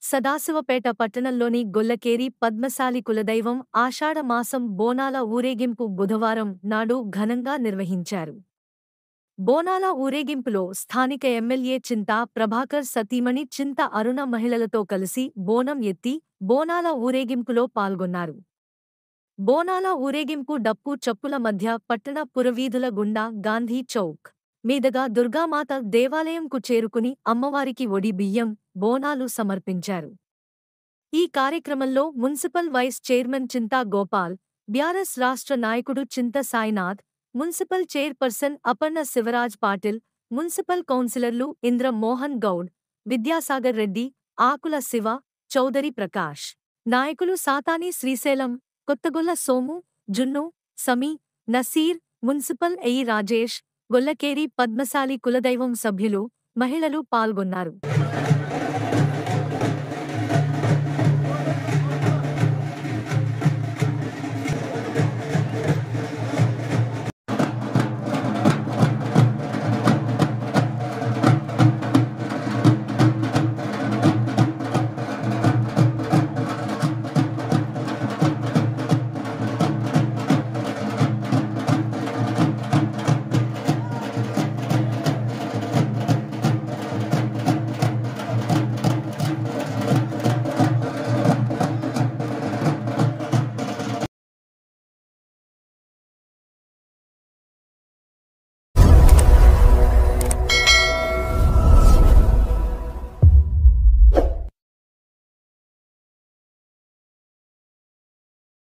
సదాశివపేట పట్టణంలోని గొల్లకేరి పద్మశాలి కులదైవం ఆషాఢ మాసం బోనాల ఊరేగింపు బుధవారం నాడు ఘనంగా నిర్వహించారు బోనాల ఊరేగింపులో స్థానిక ఎమ్మెల్యే చింతా ప్రభాకర్ సతీమణి చింత అరుణ మహిళలతో కలిసి బోనం ఎత్తి బోనాల ఊరేగింపులో పాల్గొన్నారు బోనాల ఊరేగింపు డప్పు చప్పుల మధ్య పట్టణ పురవీధుల గుండా గాంధీ చౌక్ మీదుగా దుర్గామాత దేవాలయంకు చేరుకుని అమ్మవారికి ఒడి బియ్యం బోనాలు సమర్పించారు ఈ కార్యక్రమంలో municipal vice chairman Chinta Gopal బ్యారస్ రాష్ట్ర నాయకుడు Chinta Sainath municipal chairperson Aparna Shivraj Patil municipal కౌన్సిలర్లు ఇంద్ర మోహన్ గౌడ్ విద్యాసాగర్ రెడ్డి ఆకుల శివ చౌదరి ప్రకాష్ నాయకులు సాతాని శ్రీశైలం కొత్తగొల్ల సోము జున్ను సమీ నసీర్ మున్సిపల్ ఎయి రాజేష్ గొల్లకేరి పద్మశాలి కులదైవం సభ్యులు మహిళలు పాల్గొన్నారు